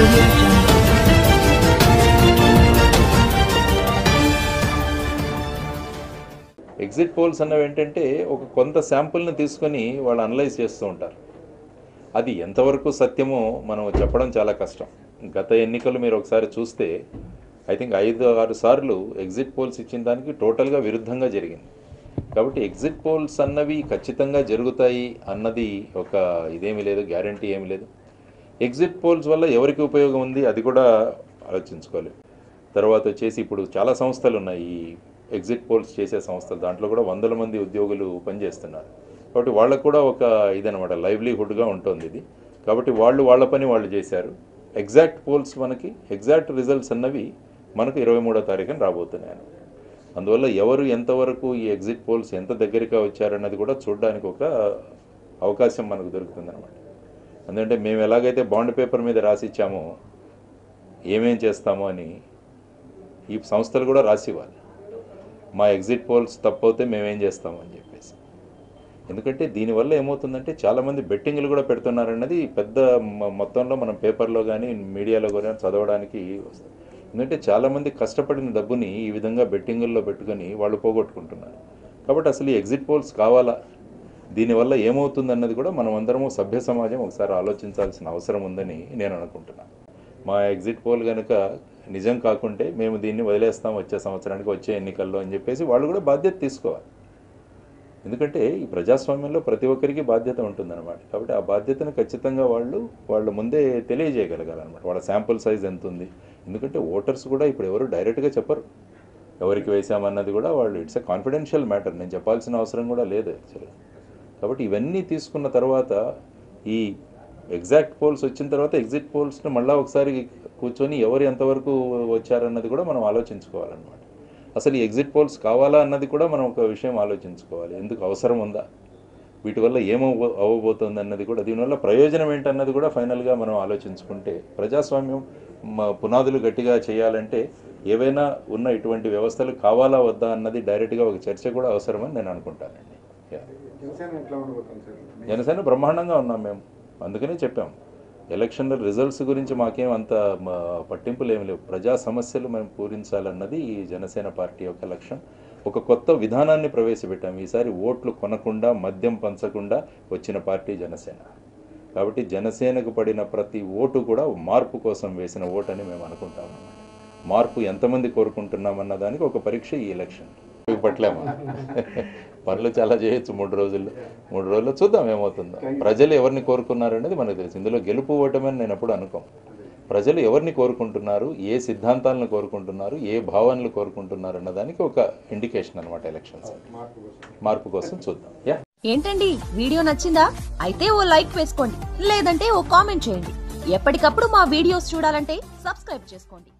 audio jungle. Exit polls అన్నవి ఏంటంటే ఒక కొంత శాంపుల్ని తీసుకొని వాళ్ళు అనలైజ్ చేస్తూ ఉంటారు అది ఎంతవరకు సత్యమో మనం చెప్పడం చాలా కష్టం గత ఎన్నికలు మీరు ఒకసారి చూస్తే ఐ థింక్ ఐదు ఆరు సార్లు ఎగ్జిట్ పోల్స్ ఇచ్చిన దానికి టోటల్గా విరుద్ధంగా జరిగింది కాబట్టి ఎగ్జిట్ పోల్స్ అన్నవి ఖచ్చితంగా జరుగుతాయి అన్నది ఒక ఇదేమీ లేదు గ్యారంటీ ఏమీ లేదు ఎగ్జిట్ పోల్స్ వల్ల ఎవరికి ఉపయోగం ఉంది అది కూడా ఆలోచించుకోవాలి తర్వాత వచ్చేసి ఇప్పుడు చాలా సంస్థలు ఉన్నాయి ఈ ఎగ్జిట్ పోల్స్ చేసే సంస్థలు దాంట్లో కూడా వందల మంది ఉద్యోగులు పనిచేస్తున్నారు కాబట్టి వాళ్ళకు కూడా ఒక ఇదనమాట లైవ్లీహుడ్గా ఉంటుంది ఇది కాబట్టి వాళ్ళు వాళ్ళ పని వాళ్ళు చేశారు ఎగ్జాక్ట్ పోల్స్ మనకి ఎగ్జాక్ట్ రిజల్ట్స్ అన్నవి మనకు ఇరవై మూడో తారీఖున రాబోతున్నాయి అందువల్ల ఎవరు ఎంతవరకు ఈ ఎగ్జిట్ పోల్స్ ఎంత దగ్గరగా వచ్చారన్నది కూడా చూడడానికి ఒక అవకాశం మనకు దొరుకుతుందన్నమాట ఎందుకంటే మేము ఎలాగైతే బాండ్ పేపర్ మీద రాసి ఇచ్చామో ఏమేం చేస్తామో అని ఈ సంస్థలు కూడా రాసి ఇవ్వాలి మా ఎగ్జిట్ పోల్స్ తప్పవుతే మేమేం చేస్తాము అని చెప్పేసి ఎందుకంటే దీనివల్ల ఏమవుతుందంటే చాలామంది బెట్టింగ్లు కూడా పెడుతున్నారన్నది పెద్ద మ- మొత్తంలో మనం పేపర్లో కానీ మీడియాలో కానీ చదవడానికి వస్తుంది ఎందుకంటే చాలామంది కష్టపడిన డబ్బుని ఈ విధంగా బెట్టింగుల్లో పెట్టుకొని వాళ్ళు పోగొట్టుకుంటున్నారు కాబట్టి అసలు ఈ ఎగ్జిట్ పోల్స్ కావాలా దీనివల్ల ఏమవుతుంది అన్నది కూడా మనం అందరము సభ్య సమాజం ఒకసారి ఆలోచించాల్సిన అవసరం ఉందని నేను అనుకుంటున్నాను మా ఎగ్జిట్ పోల్ కనుక నిజం కాకుంటే మేము దీన్ని వదిలేస్తాం వచ్చే సంవత్సరానికి వచ్చే ఎన్నికల్లో అని చెప్పేసి వాళ్ళు కూడా బాధ్యత తీసుకోవాలి ఎందుకంటే ఈ ప్రజాస్వామ్యంలో ప్రతి ఒక్కరికి బాధ్యత ఉంటుందన్నమాట కాబట్టి ఆ బాధ్యతను ఖచ్చితంగా వాళ్ళు వాళ్ళ ముందే తెలియజేయగలగాలన్నమాట వాళ్ళ శాంపుల్ సైజ్ ఎంత ఉంది ఎందుకంటే ఓటర్స్ కూడా ఇప్పుడు ఎవరు డైరెక్ట్గా చెప్పరు ఎవరికి వేసామన్నది కూడా వాళ్ళు ఇట్స్ ఎ కాన్ఫిడెన్షియల్ మ్యాటర్ నేను చెప్పాల్సిన అవసరం కూడా లేదు యాక్చువల్గా కాబట్టి ఇవన్నీ తీసుకున్న తర్వాత ఈ ఎగ్జాక్ట్ పోల్స్ వచ్చిన తర్వాత ఎగ్జిట్ పోల్స్ని మళ్ళీ ఒకసారి కూర్చొని ఎవరు ఎంతవరకు వచ్చారన్నది కూడా మనం ఆలోచించుకోవాలన్నమాట అసలు ఈ ఎగ్జిట్ పోల్స్ కావాలా అన్నది కూడా మనం ఒక విషయం ఆలోచించుకోవాలి ఎందుకు అవసరం ఉందా వీటి వల్ల ఏమవ అవ్వబోతుంది అన్నది కూడా దీనివల్ల ప్రయోజనం ఏంటన్నది కూడా ఫైనల్గా మనం ఆలోచించుకుంటే ప్రజాస్వామ్యం మ- పునాదులు గట్టిగా చేయాలంటే ఏవైనా ఉన్న ఇటువంటి వ్యవస్థలు కావాలా వద్దా అన్నది డైరెక్ట్గా ఒక చర్చ కూడా అవసరమని నేను అనుకుంటానండి Yeah. జనసేన ఎట్లా ఉండబోతుంది సార్ జనసేన బ్రహ్మాండంగా ఉన్నాం మేము అందుకనే చెప్పాం ఎలక్షన్ రిజల్ట్స్ గురించి మాకేం అంత మ, పట్టింపులు ఏమి లేవు ప్రజా సమస్యలు మేము పూరించాలన్నది ఈ జనసేన పార్టీ యొక్క లక్ష్యం ఒక కొత్త విధానాన్ని ప్రవేశపెట్టాం ఈసారి ఓట్లు కొనకుండా మద్యం పంచకుండా వచ్చిన పార్టీ జనసేన కాబట్టి జనసేనకు పడిన ప్రతి ఓటు కూడా మార్పు కోసం వేసిన ఓటు అని మేము అనుకుంటాం మార్పు ఎంతమంది కోరుకుంటున్నామన్న దానికి ఒక పరీక్ష ఈ ఎలక్షన్ పట్లేము పనులు చాలా చేయొచ్చు మూడు రోజుల్లో మూడు రోజుల్లో చూద్దాం ఏమవుతుందో ప్రజలు ఎవరిని కోరుకున్నారు అనేది మనకు తెలుసు ఇందులో గెలుపు ఓటమని నేను ఎప్పుడు అనుకోం ప్రజలు ఎవరిని కోరుకుంటున్నారు ఏ సిద్ధాంతాలను కోరుకుంటున్నారు ఏ భావనలు కోరుకుంటున్నారు అన్న దానికి ఒక ఇండికేషన్ అనమాట ఎలక్షన్స్ మార్పు కోసం మార్పు కోసం చూద్దాం యా ఏంటండి వీడియో నచ్చిందా అయితే ఓ లైక్ వేసుకోండి లేదంటే ఓ కామెంట్ చేయండి ఎప్పటికప్పుడు మా వీడియోస్ చూడాలంటే సబ్స్క్రైబ్ చేసుకోండి